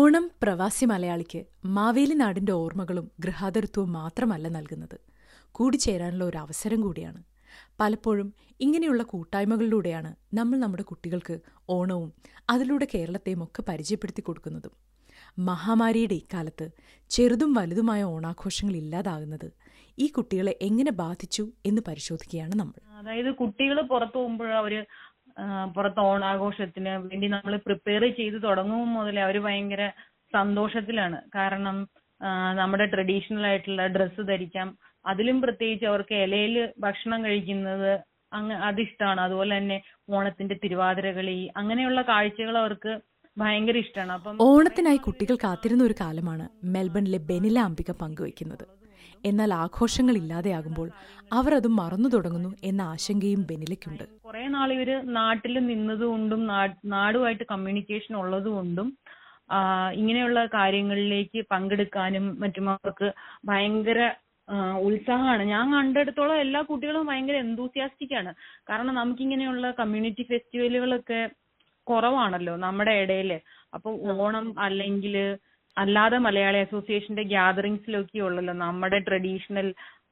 ഓണം പ്രവാസി മലയാളിക്ക് മാവേലി നാടിന്റെ ഓർമ്മകളും ഗൃഹാതരത്വവും മാത്രമല്ല നൽകുന്നത് കൂടിച്ചേരാനുള്ള ഒരു അവസരം കൂടിയാണ് പലപ്പോഴും ഇങ്ങനെയുള്ള കൂട്ടായ്മകളിലൂടെയാണ് നമ്മൾ നമ്മുടെ കുട്ടികൾക്ക് ഓണവും അതിലൂടെ കേരളത്തെയും ഒക്കെ പരിചയപ്പെടുത്തി കൊടുക്കുന്നതും മഹാമാരിയുടെ ഇക്കാലത്ത് ചെറുതും വലുതുമായ ഓണാഘോഷങ്ങൾ ഇല്ലാതാകുന്നത് ഈ കുട്ടികളെ എങ്ങനെ ബാധിച്ചു എന്ന് പരിശോധിക്കുകയാണ് നമ്മൾ അതായത് കുട്ടികൾ പുറത്തു പോകുമ്പോൾ അവര് ആ, പുറത്ത് ഓണാഘോഷത്തിന് വേണ്ടി നമ്മൾ പ്രിപ്പയർ ചെയ്ത് തുടങ്ങുമ്പോൾ മുതലേ അവര് ഭയങ്കര സന്തോഷത്തിലാണ് കാരണം ആ, നമ്മുടെ ട്രഡീഷണൽ ആയിട്ടുള്ള ഡ്രസ്സ് ധരിക്കാം അതിലും പ്രത്യേകിച്ച് അവർക്ക് ഇലയിൽ ഭക്ഷണം കഴിക്കുന്നത് അങ്ങ് അതിഷ്ടമാണ് അതുപോലെ തന്നെ ഓണത്തിന്റെ തിരുവാതിരകളി അങ്ങനെയുള്ള കാഴ്ചകൾ അവർക്ക് ഭയങ്കര ഇഷ്ടമാണ് അപ്പം ഓണത്തിനായി കുട്ടികൾ കാത്തിരുന്ന ഒരു കാലമാണ് മെൽബണിലെ ബെനില അംബിക പങ്കുവയ്ക്കുന്നത് എന്നാൽ ആഘോഷങ്ങൾ ഇല്ലാതെയാകുമ്പോൾ അവർ അത് മറന്നു തുടങ്ങുന്നു എന്ന ആശങ്കയും ബെനിലയ്ക്കുണ്ട് കുറെ നാൾ ഇവര് നാട്ടിൽ നിന്നതുകൊണ്ടും നാ- നാടുമായിട്ട് കമ്മ്യൂണിക്കേഷൻ ഉള്ളതുകൊണ്ടും ആ, ഇങ്ങനെയുള്ള കാര്യങ്ങളിലേക്ക് പങ്കെടുക്കാനും മറ്റും അവർക്ക് ഭയങ്കര ആ, ഉത്സാഹമാണ് ഞാൻ കണ്ടെടുത്തോളം എല്ലാ കുട്ടികളും ഭയങ്കര enthusiastic ആണ് കാരണം നമുക്കിങ്ങനെയുള്ള കമ്മ്യൂണിറ്റി ഫെസ്റ്റിവലുകളൊക്കെ കുറവാണല്ലോ നമ്മുടെ ഇടയില് അപ്പൊ ഓണം അല്ലെങ്കിൽ അല്ലാതെ മലയാളി അസോസിയേഷന്റെ ഗ്യാതറിങ്സിലൊക്കെ ഉള്ളല്ലോ നമ്മുടെ ട്രഡീഷണൽ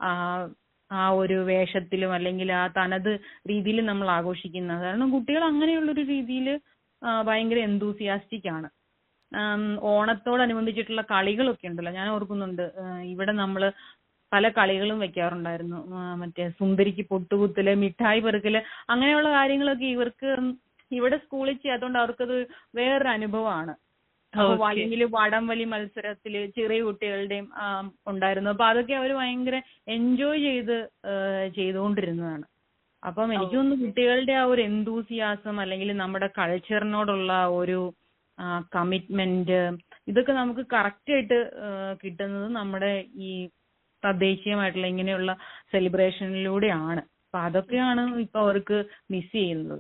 ആ ഒരു വേഷത്തിലും അല്ലെങ്കിൽ ആ തനത് രീതിയിൽ നമ്മൾ ആഘോഷിക്കുന്നത് കാരണം കുട്ടികൾ അങ്ങനെയുള്ളൊരു രീതിയിൽ ഭയങ്കര എന്തൂസിയാസ്റ്റിക് ആണ് ആം, ഓണത്തോടനുബന്ധിച്ചിട്ടുള്ള കളികളൊക്കെ ഉണ്ടല്ലോ ഞാൻ ഓർക്കുന്നുണ്ട് ആ, ഇവിടെ നമ്മള് പല കളികളും വെക്കാറുണ്ടായിരുന്നു ആ, മറ്റേ സുന്ദരിക്ക് പൊട്ടുകുത്തല് മിഠായി പെറുക്കല് അങ്ങനെയുള്ള കാര്യങ്ങളൊക്കെ ഇവർക്ക് ഇവിടെ സ്കൂളിൽ ചെയ്യാത്തതുകൊണ്ട് അവർക്കത് വേറൊരു അനുഭവമാണ് അപ്പൊ Okay. അല്ലെങ്കിൽ വടംവലി മത്സരത്തില് ചെറിയ കുട്ടികളുടെയും ആം, ഉണ്ടായിരുന്നു അപ്പൊ അതൊക്കെ അവർ ഭയങ്കര എൻജോയ് ചെയ്ത് ആ, ചെയ്തുകൊണ്ടിരുന്നതാണ് അപ്പം എനിക്ക് തോന്നുന്നു കുട്ടികളുടെ ആ ഒരു എന്തൂസിയാസം അല്ലെങ്കിൽ നമ്മുടെ കൾച്ചറിനോടുള്ള ഒരു കമ്മിറ്റ്മെന്റ് ഇതൊക്കെ നമുക്ക് കറക്റ്റ് ആയിട്ട് ആ, കിട്ടുന്നത് നമ്മുടെ ഈ തദ്ദേശീയമായിട്ടുള്ള ഇങ്ങനെയുള്ള സെലിബ്രേഷനിലൂടെയാണ് അപ്പൊ അതൊക്കെയാണ് ഇപ്പൊ അവർക്ക് മിസ് ചെയ്യുന്നത്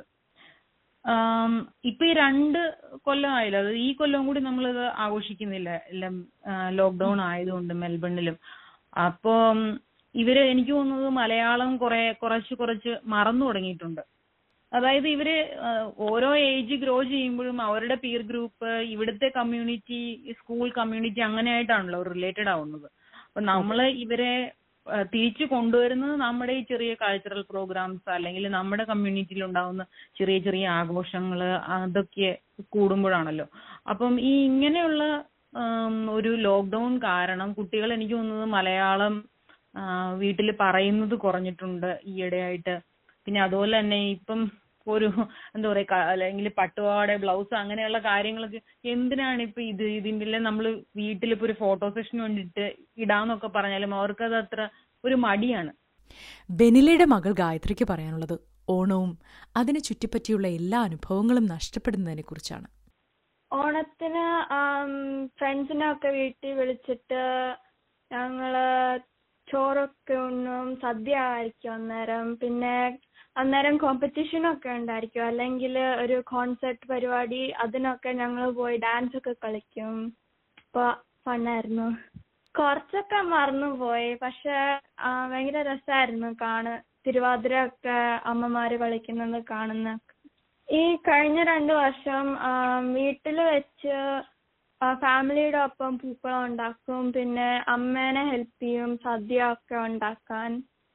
ആം, ഇപ്പൊ ഈ രണ്ട് കൊല്ലമായല്ലോ അത് ഈ കൊല്ലം കൂടി നമ്മളിത് ആഘോഷിക്കുന്നില്ല എല്ലാം ലോക്ക്ഡൌൺ ആയതുകൊണ്ട് മെൽബണിലും അപ്പം ഇവര് എനിക്ക് തോന്നുന്നത് മലയാളം കുറെ കുറച്ച് കുറച്ച് മറന്നു തുടങ്ങിയിട്ടുണ്ട് അതായത് ഇവര് ആ, ഓരോ ഏജ് ഗ്രോ ചെയ്യുമ്പോഴും അവരുടെ പീർ ഗ്രൂപ്പ് ഇവിടുത്തെ കമ്മ്യൂണിറ്റി സ്കൂൾ കമ്മ്യൂണിറ്റി അങ്ങനെയായിട്ടാണല്ലോ റിലേറ്റഡ് ആവുന്നത് അപ്പൊ നമ്മള് ഇവരെ ആ, തിരിച്ചു കൊണ്ടുവരുന്നത് നമ്മുടെ ഈ ചെറിയ കൾച്ചറൽ പ്രോഗ്രാംസ് അല്ലെങ്കിൽ നമ്മുടെ കമ്മ്യൂണിറ്റിയിൽ ഉണ്ടാവുന്ന ചെറിയ ചെറിയ ആഘോഷങ്ങള് അതൊക്കെ കൂടുമ്പോഴാണല്ലോ അപ്പം ഈ ഇങ്ങനെയുള്ള ആം, ഒരു ലോക്ക്ഡൌൺ കാരണം കുട്ടികൾ എനിക്ക് തോന്നുന്നത് മലയാളം വീട്ടിൽ പറയുന്നത് കുറഞ്ഞിട്ടുണ്ട് ഈയിടെയായിട്ട് പിന്നെ അതുപോലെ തന്നെ ഇപ്പം ഒരു എന്താ പറയാ ക- അല്ലെങ്കിൽ പട്ടുപാവാട ബ്ലൗസ് അങ്ങനെയുള്ള കാര്യങ്ങളൊക്കെ എന്തിനാണ് ഇപ്പൊ ഇത് ഇതിന്റെ നമ്മൾ വീട്ടിൽ ഇപ്പൊ ഒരു ഫോട്ടോ സെഷന് വേണ്ടിയിട്ട് ഇടാന്നൊക്കെ പറഞ്ഞാലും അവർക്കത് അത്ര ഒരു മടിയാണ് ബെനിലയുടെ മകൾ ഗായത്രിക്ക് പറയാനുള്ളത് ഓണവും അതിനെ ചുറ്റിപ്പറ്റിയുള്ള എല്ലാ അനുഭവങ്ങളും നഷ്ടപ്പെടുന്നതിനെക്കുറിച്ചാണ് ഓണത്തിന് ഫ്രണ്ട്സിനെ ഒക്കെ വീട്ടിൽ വിളിച്ചിട്ട് ഞങ്ങള് ചോറൊക്കെ ഉണ്ണും സദ്യ ആയിരിക്കും അന്നേരം പിന്നെ അന്നേരം കോമ്പറ്റീഷൻ ഒക്കെ ഉണ്ടായിരിക്കും അല്ലെങ്കിൽ ഒരു കോൺസെർട്ട് പരിപാടി അതിനൊക്കെ ഞങ്ങൾ പോയി ഡാൻസ് ഒക്കെ കളിക്കും അപ്പൊ ഫണ്ണായിരുന്നു കുറച്ചൊക്കെ മറന്നുപോയി പക്ഷെ ആ, ഭയങ്കര രസമായിരുന്നു കാണ തിരുവാതിര ഒക്കെ അമ്മമാര് കളിക്കുന്നത് കാണുന്ന ഈ കഴിഞ്ഞ രണ്ടു വർഷം വീട്ടിൽ വെച്ച് ഫാമിലിയുടെ ഒപ്പം പൂക്കളം ഉണ്ടാക്കും പിന്നെ അമ്മേനെ ഹെൽപ്പ് ചെയ്യും സദ്യ ഒക്കെ ഉണ്ടാക്കാൻ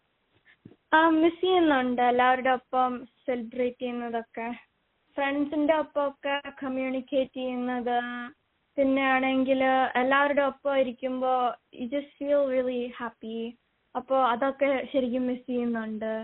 മിസ് ചെയ്യുന്നുണ്ട് എല്ലാവരുടെ ഒപ്പം സെലിബ്രേറ്റ് ചെയ്യുന്നതൊക്കെ ഫ്രണ്ട്സിന്റെ ഒപ്പം ഒക്കെ കമ്മ്യൂണിക്കേറ്റ് ചെയ്യുന്നത് പിന്നെ ആണെങ്കിൽ എല്ലാവരുടെ ഒപ്പം ഇരിക്കുമ്പോൾ you just feel really happy അപ്പോൾ അതൊക്കെ ശരിക്കും മിസ് ചെയ്യുന്നുണ്ട്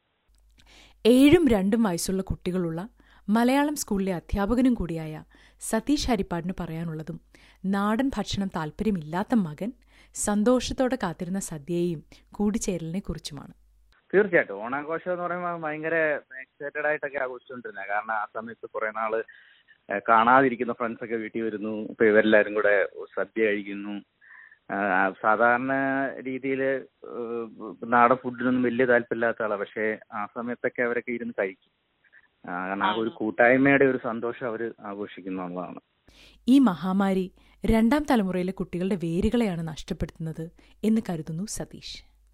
ഏഴും രണ്ടും വയസ്സുള്ള കുട്ടികളുള്ള മലയാളം സ്കൂളിലെ അധ്യാപകനും കൂടിയായ സതീഷ് ഹരിപ്പാടിന് പറയാനുള്ളതും നാടൻ ഭക്ഷണം താല്പര്യമില്ലാത്ത മകൻ സന്തോഷത്തോടെ കാത്തിരുന്ന സദ്യയെയും കൂടിച്ചേരലിനെ കുറിച്ചുമാണ് തീർച്ചയായിട്ടും ഓണാഘോഷം എന്ന് പറയുമ്പോൾ ഭയങ്കര എക്സൈറ്റഡ് ആയിട്ടൊക്കെ ആഘോഷിച്ചുകൊണ്ടിരുന്നത് കാരണം ആ സമയത്ത് കുറെ നാള് ഏഹ് കാണാതിരിക്കുന്ന ഫ്രണ്ട്സ് ഒക്കെ വീട്ടിൽ വരുന്നു ഇപ്പൊ ഇവരെല്ലാരും കൂടെ സദ്യ കഴിക്കുന്നു ആഹ് സാധാരണ രീതിയിൽ നാടൻ ഫുഡിനൊന്നും വലിയ താല്പര്യമില്ലാത്ത ആളാണ് പക്ഷേ ആ സമയത്തൊക്കെ അവരൊക്കെ ഇരുന്ന് കഴിക്കും ആഹ് കാരണം ആ ഒരു കൂട്ടായ്മയുടെ ഒരു സന്തോഷം അവർ ആഘോഷിക്കുന്നു എന്നുള്ളതാണ് ഈ മഹാമാരി രണ്ടാം തലമുറയിലെ കുട്ടികളുടെ വേരുകളെയാണ് നഷ്ടപ്പെടുത്തുന്നത് എന്ന് കരുതുന്നു സതീഷ്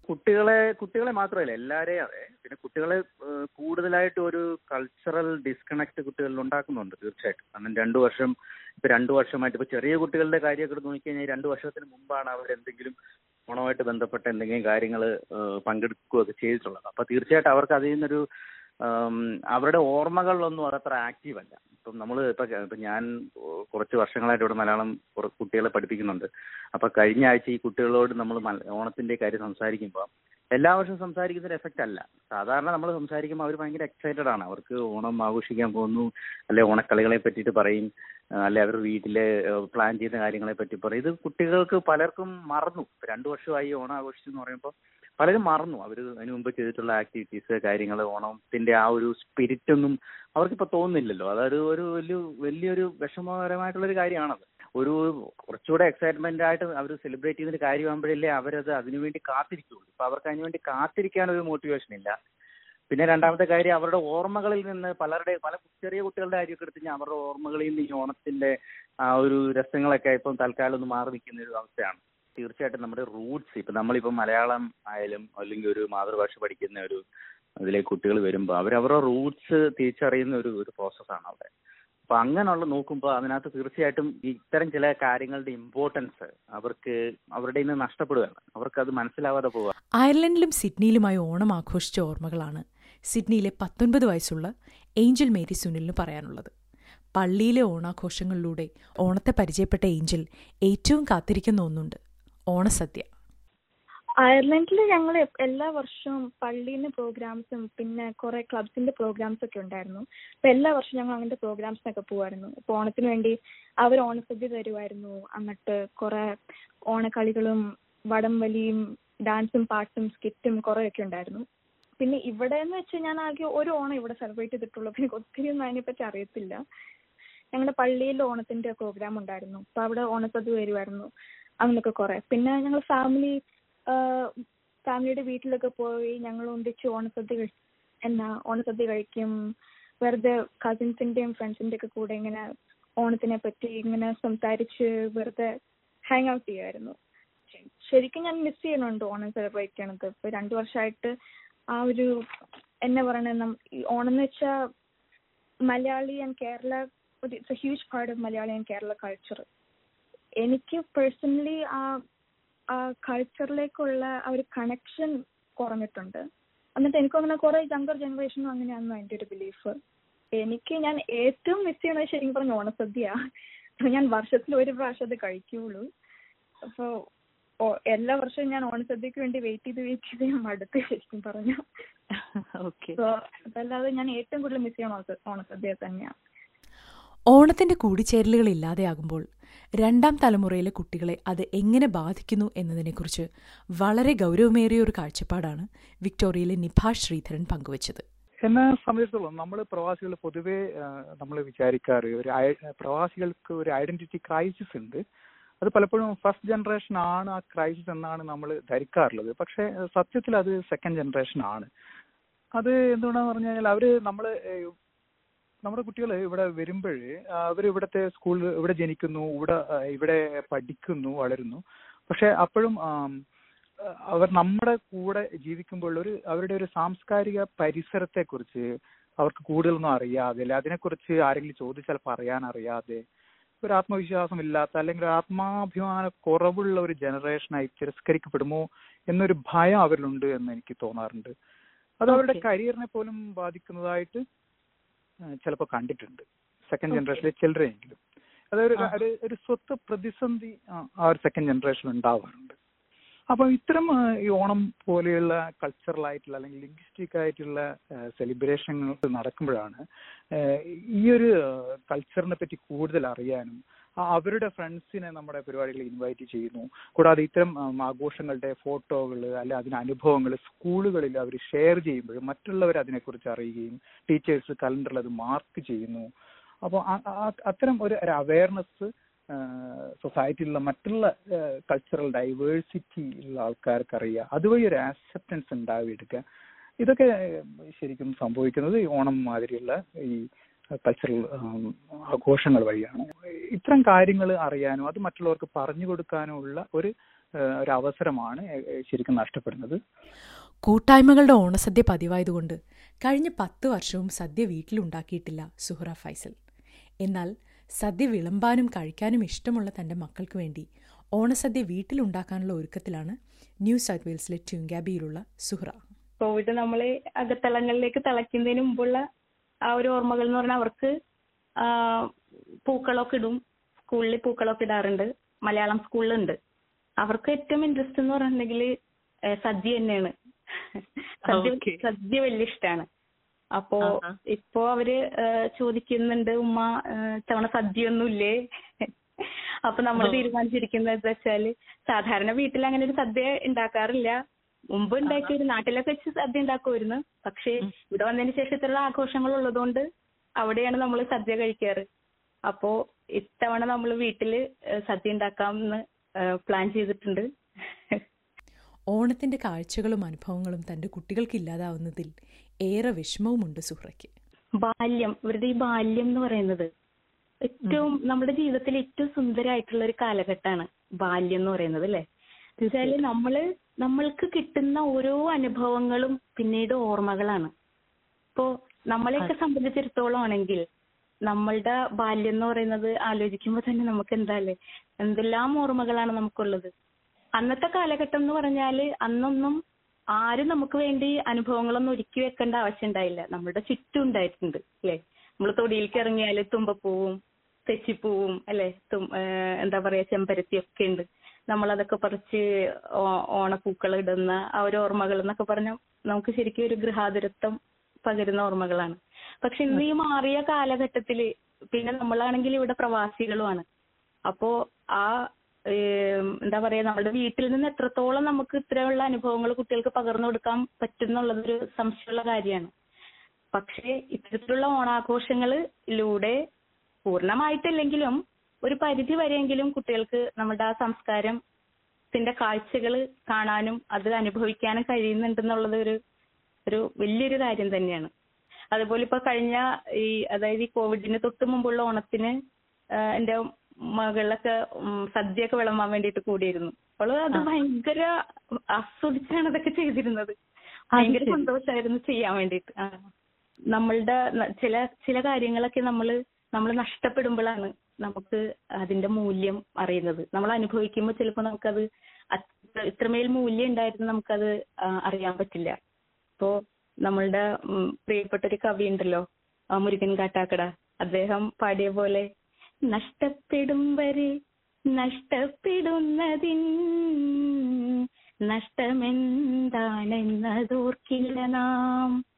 കുട്ടികളെ കുട്ടികളെ മാത്രമല്ല എല്ലാവരെയും അതെ പിന്നെ കുട്ടികളെ ഏഹ്, കൂടുതലായിട്ട് ഒരു കൾച്ചറൽ ഡിസ്കണക്ട് കുട്ടികളിൽ ഉണ്ടാക്കുന്നുണ്ട് തീർച്ചയായിട്ടും കാരണം രണ്ടു വർഷം ഇപ്പൊ രണ്ടു വർഷമായിട്ട് ഇപ്പൊ ചെറിയ കുട്ടികളുടെ കാര്യമൊക്കെ എടുത്ത് നോക്കിക്കഴിഞ്ഞാൽ രണ്ടു വർഷത്തിന് മുമ്പാണ് അവർ എന്തെങ്കിലും ഓണമായിട്ട് ബന്ധപ്പെട്ട എന്തെങ്കിലും കാര്യങ്ങൾ പങ്കെടുക്കുകയൊക്കെ ചെയ്തിട്ടുള്ളത് അപ്പൊ തീർച്ചയായിട്ടും അവർക്ക് അതിൽ നിന്നൊരു ആം, അവരുടെ ഓർമ്മകളിലൊന്നും അതത്ര ആക്റ്റീവ് അല്ല ഇപ്പം നമ്മൾ ഇപ്പൊ ഇപ്പൊ ഞാൻ കുറച്ച് വർഷങ്ങളായിട്ട് ഇവിടെ മലയാളം കുറ- കുട്ടികളെ പഠിപ്പിക്കുന്നുണ്ട് അപ്പൊ കഴിഞ്ഞ ആഴ്ച ഈ കുട്ടികളോട് നമ്മൾ ഓണത്തിന്റെ കാര്യം സംസാരിക്കുമ്പോൾ എല്ലാ വർഷവും സംസാരിക്കുന്ന ഒരു എഫക്റ്റ് അല്ല സാധാരണ നമ്മൾ സംസാരിക്കുമ്പോൾ അവർ ഭയങ്കര എക്സൈറ്റഡ് ആണ് അവർക്ക് ഓണം ആഘോഷിക്കാൻ പോകുന്നു അല്ലെ ഓണക്കളികളെ പറ്റിയിട്ട് പറയും ആ, അല്ലെ അവർ വീട്ടിലെ പ്ലാൻ ചെയ്യുന്ന കാര്യങ്ങളെ പറ്റി പറയും ഇത് കുട്ടികൾക്ക് പലർക്കും മറന്നു ഇപ്പൊ രണ്ടു വർഷമായി ഓണം ആഘോഷിച്ചു എന്ന് പറയുമ്പോൾ പലരും മറന്നു അവർ അതിനു മുമ്പ് ചെയ്തിട്ടുള്ള ആക്ടിവിറ്റീസ് കാര്യങ്ങൾ ഓണത്തിന്റെ ആ ഒരു സ്പിരിറ്റ് ഒന്നും അവർക്കിപ്പോ തോന്നുന്നില്ലല്ലോ അതൊരു ഒരു വലിയ വലിയൊരു വിഷമകരമായിട്ടുള്ള ഒരു കാര്യമാണത് ഒരു കുറച്ചുകൂടെ എക്സൈറ്റ്മെന്റ് ആയിട്ട് അവർ സെലിബ്രേറ്റ് ചെയ്യുന്ന ഒരു കാര്യമാകുമ്പോഴല്ലേ അവരത് അതിനുവേണ്ടി കാത്തിരിക്കുള്ളൂ ഇപ്പൊ അവർക്ക് അതിനുവേണ്ടി കാത്തിരിക്കാൻ ഒരു മോട്ടിവേഷൻ ഇല്ല പിന്നെ രണ്ടാമത്തെ കാര്യം അവരുടെ ഓർമ്മകളിൽ നിന്ന് പലരുടെ പല ചെറിയ കുട്ടികളുടെ കാര്യമൊക്കെ എടുത്ത് കഴിഞ്ഞാൽ അവരുടെ ഓർമ്മകളിൽ നിന്ന് ഈ ഓണത്തിന്റെ ആ ഒരു രസങ്ങളൊക്കെ ഇപ്പം തൽക്കാലം ഒന്ന് മാറി നിൽക്കുന്ന ഒരു അവസ്ഥയാണ് തീർച്ചയായിട്ടും നമ്മുടെ റൂട്ട്സ് ഇപ്പൊ നമ്മളിപ്പോ മലയാളം ആയാലും അല്ലെങ്കിൽ ഒരു മാതൃഭാഷ പഠിക്കുന്ന ഒരു ഇതിലേക്ക് കുട്ടികൾ വരുമ്പോൾ അവർ അവരുടെ റൂട്ട്സ് തിരിച്ചറിയുന്ന ഒരു ഒരു പ്രോസസ്സാണ് അവിടെ അപ്പൊ അങ്ങനെയുള്ള നോക്കുമ്പോൾ അതിനകത്ത് തീർച്ചയായിട്ടും ഇത്തരം ചില കാര്യങ്ങളുടെ ഇമ്പോർട്ടൻസ് അവർക്ക് അവരുടെ നിന്ന് നഷ്ടപ്പെടുകയാണ് അവർക്ക് അത് മനസ്സിലാവാതെ പോവുക അയർലൻഡിലും സിഡ്നിയിലുമായി ഓണം ആഘോഷിച്ച ഓർമ്മകളാണ് സിഡ്നിയിലെ പത്തൊൻപത് വയസ്സുള്ള ഏഞ്ചൽ മേരി സുനിലിന് പറയാനുള്ളത് പള്ളിയിലെ ഓണാഘോഷങ്ങളിലൂടെ ഓണത്തെ പരിചയപ്പെട്ട ഏഞ്ചൽ ഏറ്റവും കാത്തിരിക്കുന്ന ഒന്നുണ്ട് ഓണസദ്യ അയർലൻഡിൽ ഞങ്ങൾ എല്ലാ വർഷവും പള്ളിയിൽ നിന്ന് പ്രോഗ്രാംസും പിന്നെ കുറെ ക്ലബ്സിന്റെ പ്രോഗ്രാംസ് ഒക്കെ ഉണ്ടായിരുന്നു അപ്പൊ എല്ലാ വർഷവും ഞങ്ങൾ അങ്ങനത്തെ പ്രോഗ്രാംസിനൊക്കെ പോകുമായിരുന്നു ഇപ്പൊ ഓണത്തിന് വേണ്ടി അവർ ഓണസദ്യ തരുമായിരുന്നു എന്നിട്ട് കുറെ ഓണക്കളികളും വടംവലിയും ഡാൻസും പാട്ടും സ്കിറ്റും കുറെ ഒക്കെ ഉണ്ടായിരുന്നു പിന്നെ ഇവിടെ എന്ന് വെച്ചാൽ ഞാൻ ആകെ ഒരു ഓണം ഇവിടെ സെലിബ്രേറ്റ് ചെയ്തിട്ടുള്ളൂ പിന്നെ ഒത്തിരി ഒന്നും അതിനെപ്പറ്റി അറിയത്തില്ല ഞങ്ങളുടെ പള്ളിയിൽ ഓണത്തിന്റെ പ്രോഗ്രാം ഉണ്ടായിരുന്നു അപ്പൊ അവിടെ ഓണസദ്യ വരുമായിരുന്നു അങ്ങനെയൊക്കെ കുറെ പിന്നെ ഞങ്ങൾ ഫാമിലി ഫാമിലിയുടെ വീട്ടിലൊക്കെ പോയി ഞങ്ങൾ ഒന്നിച്ച് ഓണസദ്യ കഴി എന്നാ ഓണസദ്യ കഴിക്കും വെറുതെ കസിൻസിന്റെയും ഫ്രണ്ട്സിന്റെ ഒക്കെ കൂടെ ഇങ്ങനെ ഓണത്തിനെ പറ്റി ഇങ്ങനെ സംസാരിച്ച് വെറുതെ ഹാങ് ഔട്ട് ചെയ്യുമായിരുന്നു ശരിക്കും ഞാൻ മിസ് ചെയ്യുന്നുണ്ട് ഓണം സെലിബ്രേറ്റ് ചെയ്യണത് ഇപ്പൊ രണ്ടു വർഷമായിട്ട് ആ ഒരു എന്നാ പറയണ ഈ ഓണം എന്ന് വെച്ചാൽ Malayali and Kerala it's a huge part of Malayali and Kerala culture എനിക്ക് പേഴ്സണലി ആ ആ കൾച്ചറിലേക്കുള്ള ആ ഒരു കണക്ഷൻ കുറഞ്ഞിട്ടുണ്ട് എന്നിട്ട് എനിക്ക് അങ്ങനെ കുറെ യങ്കർ ജനറേഷനും അങ്ങനെയാണെന്ന് എൻ്റെ ഒരു ബിലീഫ് എനിക്ക് ഞാൻ ഏറ്റവും മിസ് ചെയ്യണത് ശരിക്കും പറഞ്ഞ ഓണസദ്യ ഞാൻ വർഷത്തിൽ ഒരു പ്രാവശ്യം അത് കഴിക്കുള്ളൂ അപ്പൊ എല്ലാ വർഷവും ഞാൻ ഓണസദ്യക്ക് വേണ്ടി വെയിറ്റ് ചെയ്ത് വെയിറ്റ് ചെയ്ത് ഞാൻ മടുത്ത് ശരിക്കും പറഞ്ഞു ഓക്കെ സോ അതല്ലാതെ ഞാൻ ഏറ്റവും കൂടുതൽ മിസ് ചെയ്യണ ഓണസദ്യ തന്നെയാണ് ഓണത്തിന്റെ കൂടിച്ചേരലുകൾ ഇല്ലാതെയാകുമ്പോൾ രണ്ടാം തലമുറയിലെ കുട്ടികളെ അത് എങ്ങനെ ബാധിക്കുന്നു എന്നതിനെക്കുറിച്ച് വളരെ ഗൗരവമേറിയ ഒരു കാഴ്ചപ്പാടാണ് വിക്ടോറിയയിലെ നിഭാഷ് ശ്രീധരൻ പങ്കുവച്ചത് എന്നെ സംബന്ധിച്ചിടത്തോളം നമ്മൾ പ്രവാസികൾ പൊതുവെ നമ്മൾ വിചാരിക്കാറ് ഒരു പ്രവാസികൾക്ക് ഒരു ഐഡന്റിറ്റി ക്രൈസിസ് ഉണ്ട് അത് പലപ്പോഴും ഫസ്റ്റ് ജനറേഷൻ ആണ് ആ ക്രൈസിസ് എന്നാണ് നമ്മൾ ധരിക്കാറുള്ളത് പക്ഷെ സത്യത്തിൽ അത് സെക്കൻഡ് ജനറേഷൻ ആണ് അത് എന്തുകൊണ്ടാന്ന് പറഞ്ഞു കഴിഞ്ഞാൽ അവര് നമ്മള് നമ്മുടെ കുട്ടികൾ ഇവിടെ വരുമ്പോൾ അവർ ഇവിടുത്തെ സ്കൂളിൽ ഇവിടെ ജനിക്കുന്നു ഇവിടെ ഇവിടെ പഠിക്കുന്നു വളരുന്നു പക്ഷെ അപ്പോഴും അവർ നമ്മുടെ കൂടെ ജീവിക്കുമ്പോൾ ഒരു അവരുടെ ഒരു സാംസ്കാരിക പരിസരത്തെ കുറിച്ച് അവർക്ക് കൂടുതലൊന്നും അറിയാതെ അല്ലെ അതിനെക്കുറിച്ച് ആരെങ്കിലും ചോദിച്ചാൽ പറയാൻ അറിയാതെ ഒരു ആത്മവിശ്വാസം ഇല്ലാത്ത അല്ലെങ്കിൽ ആത്മാഭിമാന കുറവുള്ള ഒരു ജനറേഷനായി തിരസ്കരിക്കപ്പെടുമോ എന്നൊരു ഭയം അവരിലുണ്ട് എന്ന് എനിക്ക് തോന്നാറുണ്ട് അത് അവരുടെ കരിയറിനെ പോലും ബാധിക്കുന്നതായിട്ട് ചിലപ്പോൾ കണ്ടിട്ടുണ്ട് സെക്കൻഡ് ജനറേഷനിലെ ചിലരെങ്കിലും അതൊരു ഒരു സ്വത്ത് പ്രതിസന്ധി ആ ഒരു സെക്കൻഡ് ജനറേഷൻ ഉണ്ടാവാറുണ്ട് അപ്പൊ ഇത്തരം ഈ ഓണം പോലെയുള്ള കൾച്ചറൽ ആയിട്ടുള്ള അല്ലെങ്കിൽ ലിംഗ്വിസ്റ്റിക് ആയിട്ടുള്ള സെലിബ്രേഷനുകൾ നടക്കുമ്പോഴാണ് ഈ ഒരു കൾച്ചറിനെ പറ്റി കൂടുതൽ അറിയാനും അവരുടെ ഫ്രണ്ട്സിനെ നമ്മുടെ പരിപാടികളിൽ ഇൻവൈറ്റ് ചെയ്യുന്നു കൂടാതെ ഇത്തരം ആഘോഷങ്ങളുടെ ഫോട്ടോകൾ അല്ലെ അതിന് അനുഭവങ്ങൾ സ്കൂളുകളിൽ അവർ ഷെയർ ചെയ്യുമ്പോഴും മറ്റുള്ളവർ അതിനെക്കുറിച്ച് അറിയുകയും ടീച്ചേഴ്സ് കലണ്ടറിൽ അത് മാർക്ക് ചെയ്യുന്നു അപ്പോൾ അത്തരം ഒരു അവയർനെസ് സൊസൈറ്റിയിലുള്ള മറ്റുള്ള കൾച്ചറൽ ഡൈവേഴ്സിറ്റി ഉള്ള ആൾക്കാർക്ക് അറിയുക അതുവഴി ഒരു ആക്സെപ്റ്റൻസ് ഉണ്ടാവിയെടുക്കുക ഇതൊക്കെ ശരിക്കും സംഭവിക്കുന്നത് ഈ ഓണം മാതിരിയുള്ള ഈ കൾച്ചറൽ ആഘോഷങ്ങൾ വഴിയാണ് ഇത്തരം കാര്യങ്ങൾ അറിയാനും അത് മറ്റുള്ളവർക്ക് പറഞ്ഞു കൊടുക്കാനും ഉള്ള ഒരു ഏഹ്, ഒരു അവസരമാണ് ഏഹ്, ശരിക്കും നഷ്ടപ്പെടുന്നത് കൂട്ടായ്മകളുടെ ഓണസദ്യ പതിവായതുകൊണ്ട് കഴിഞ്ഞ പത്ത് വർഷവും സദ്യ വീട്ടിലുണ്ടാക്കിയിട്ടില്ല സുഹറ ഫൈസൽ എന്നാൽ സദ്യ വിളമ്പാനും കഴിക്കാനും ഇഷ്ടമുള്ള തന്റെ മക്കൾക്ക് വേണ്ടി ഓണസദ്യ വീട്ടിലുണ്ടാക്കാനുള്ള ഒരുക്കത്തിലാണ് ന്യൂ സൗത്ത് വെയിൽസിലെ ട്യൂങ്കാബിയിലുള്ള സുഹ്റ കോവിഡ് നമ്മളെ അകത്തളങ്ങളിലേക്ക് തളയ്ക്കുന്നതിന് മുമ്പുള്ള ആ ഒരു ഓർമ്മകൾ എന്ന് പറഞ്ഞാൽ അവർക്ക് ആ, പൂക്കളൊക്കെ ഇടും സ്കൂളിൽ പൂക്കളൊക്കെ ഇടാറുണ്ട് മലയാളം സ്കൂളിലുണ്ട് അവർക്ക് ഏറ്റവും ഇൻട്രസ്റ്റ് എന്ന് പറഞ്ഞിട്ടുണ്ടെങ്കിൽ സദ്യ തന്നെയാണ് സദ്യ Okay. സദ്യ വലിയ ഇഷ്ടമാണ് അപ്പോ ആഹാ. ഇപ്പോ അവര് ആ, ചോദിക്കുന്നുണ്ട് ഉമ്മ ആ, ഇത്തവണ സദ്യയൊന്നുമില്ലേ അപ്പൊ നമ്മൾ ഓ. തീരുമാനിച്ചിരിക്കുന്നത് എന്താ വെച്ചാല് സാധാരണ വീട്ടിൽ അങ്ങനെ ഒരു സദ്യ ഉണ്ടാക്കാറില്ല മുമ്പ് ഉണ്ടാക്കിയ ഒരു നാട്ടിലൊക്കെ വെച്ച് സദ്യ ഉണ്ടാക്കുമായിരുന്നു പക്ഷേ ഇവിടെ വന്നതിന് ശേഷം ഇത്തരം ആഘോഷങ്ങൾ ഉള്ളതുകൊണ്ട് അവിടെയാണ് നമ്മൾ സദ്യ കഴിക്കാറ് അപ്പോ ഇത്തവണ നമ്മൾ വീട്ടില് ഏഹ് സദ്യ ഉണ്ടാക്കാമെന്ന് പ്ലാൻ ചെയ്തിട്ടുണ്ട് ഓണത്തിന്റെ കാഴ്ചകളും അനുഭവങ്ങളും തന്റെ കുട്ടികൾക്ക് ഇല്ലാതാവുന്നതിൽ ഏറെ വിഷമവുമുണ്ട് സുഹ്റയ്ക്ക് ബാല്യം ഇവരുടെ ഈ ബാല്യം എന്ന് പറയുന്നത് ഏറ്റവും നമ്മുടെ ജീവിതത്തിൽ ഏറ്റവും സുന്ദരമായിട്ടുള്ള ഒരു കാലഘട്ടമാണ് ബാല്യം എന്ന് പറയുന്നത് അല്ലെ എന്നുവെച്ചാല് നമ്മള് നമ്മൾക്ക് കിട്ടുന്ന ഓരോ അനുഭവങ്ങളും പിന്നീട് ഓർമ്മകളാണ് ഇപ്പോ നമ്മളെയൊക്കെ സംബന്ധിച്ചിടത്തോളം ആണെങ്കിൽ നമ്മളുടെ ബാല്യം എന്ന് പറയുന്നത് ആലോചിക്കുമ്പോൾ തന്നെ നമുക്ക് എന്താല്ലേ എന്തെല്ലാം ഓർമ്മകളാണ് നമുക്കുള്ളത് അന്നത്തെ കാലഘട്ടം എന്ന് പറഞ്ഞാല് അന്നൊന്നും ആരും നമുക്ക് വേണ്ടി അനുഭവങ്ങളൊന്നും ഒരുക്കി വെക്കേണ്ട ആവശ്യം ഉണ്ടായില്ല നമ്മുടെ ചുറ്റും ഉണ്ടായിട്ടുണ്ട് അല്ലെ നമ്മൾ തൊടിയിലേക്ക് ഇറങ്ങിയാല് തുമ്പപ്പൂവും തെച്ചിപ്പൂവും അല്ലെ തും ഏഹ് എന്താ പറയാ ചെമ്പരത്തി ഒക്കെ ഉണ്ട് നമ്മൾ അതൊക്കെ പറിച്ച് ഓ- ഓണപ്പൂക്കൾ ഇടുന്ന ആ ഒരു ഓർമ്മകൾ എന്നൊക്കെ പറഞ്ഞാൽ നമുക്ക് ശരിക്കും ഒരു ഗൃഹാതുരത്വം പകരുന്ന ഓർമ്മകളാണ് പക്ഷെ ഇന്ന് ഈ മാറിയ കാലഘട്ടത്തില് പിന്നെ നമ്മളാണെങ്കിൽ ഇവിടെ പ്രവാസികളുമാണ് അപ്പോ ആ ഏം, എന്താ പറയാ നമ്മുടെ വീട്ടിൽ നിന്ന് എത്രത്തോളം നമുക്ക് ഇത്തരമുള്ള അനുഭവങ്ങൾ കുട്ടികൾക്ക് പകർന്നു കൊടുക്കാൻ പറ്റുന്നുള്ളതൊരു സംശയമുള്ള കാര്യമാണ് പക്ഷേ ഇത്തരത്തിലുള്ള ഓണാഘോഷങ്ങളിലൂടെ പൂർണ്ണമായിട്ടില്ലെങ്കിലും ഒരു പരിധി വരെയെങ്കിലും കുട്ടികൾക്ക് നമ്മുടെ ആ സംസ്കാരത്തിന്റെ കാഴ്ചകൾ കാണാനും അത് അനുഭവിക്കാനും കഴിയുന്നുണ്ടെന്നുള്ളത് ഒരു ഒരു വലിയൊരു കാര്യം തന്നെയാണ് അതുപോലെ ഇപ്പൊ കഴിഞ്ഞ ഈ അതായത് ഈ കോവിഡിന് തൊട്ട് മുമ്പുള്ള ഓണത്തിന് ആഹ് എന്റെ മകളൊക്കെ ഉം സദ്യയൊക്കെ വിളമ്പാൻ വേണ്ടിയിട്ട് കൂടിയിരുന്നു അവള് അത് ഭയങ്കര ആസ്വദിച്ചാണ് അതൊക്കെ ചെയ്തിരുന്നത് ഭയങ്കര സന്തോഷമായിരുന്നു ചെയ്യാൻ വേണ്ടിയിട്ട് ആ. നമ്മളുടെ ന- ചില ചില കാര്യങ്ങളൊക്കെ നമ്മള് നമ്മൾ നഷ്ടപ്പെടുമ്പോഴാണ് നമുക്ക് അതിന്റെ മൂല്യം അറിയുന്നത് നമ്മൾ അനുഭവിക്കുമ്പോൾ ചിലപ്പോൾ നമുക്കത് അത്ര- ഇത്രമേൽ മൂല്യം ഉണ്ടായിരുന്നു നമുക്കത് ആ, അറിയാൻ പറ്റില്ല ഇപ്പോ നമ്മളുടെ ഉം, പ്രിയപ്പെട്ട ഒരു കവി ഉണ്ടല്ലോ ആ, മുരുകൻ കാട്ടാക്കട അദ്ദേഹം പാടിയ പോലെ നഷ്ടപ്പെടും വരെ നഷ്ടപ്പെടുന്നതിൻ നഷ്ടമെന്താണെന്നതോർക്കില്ല നാം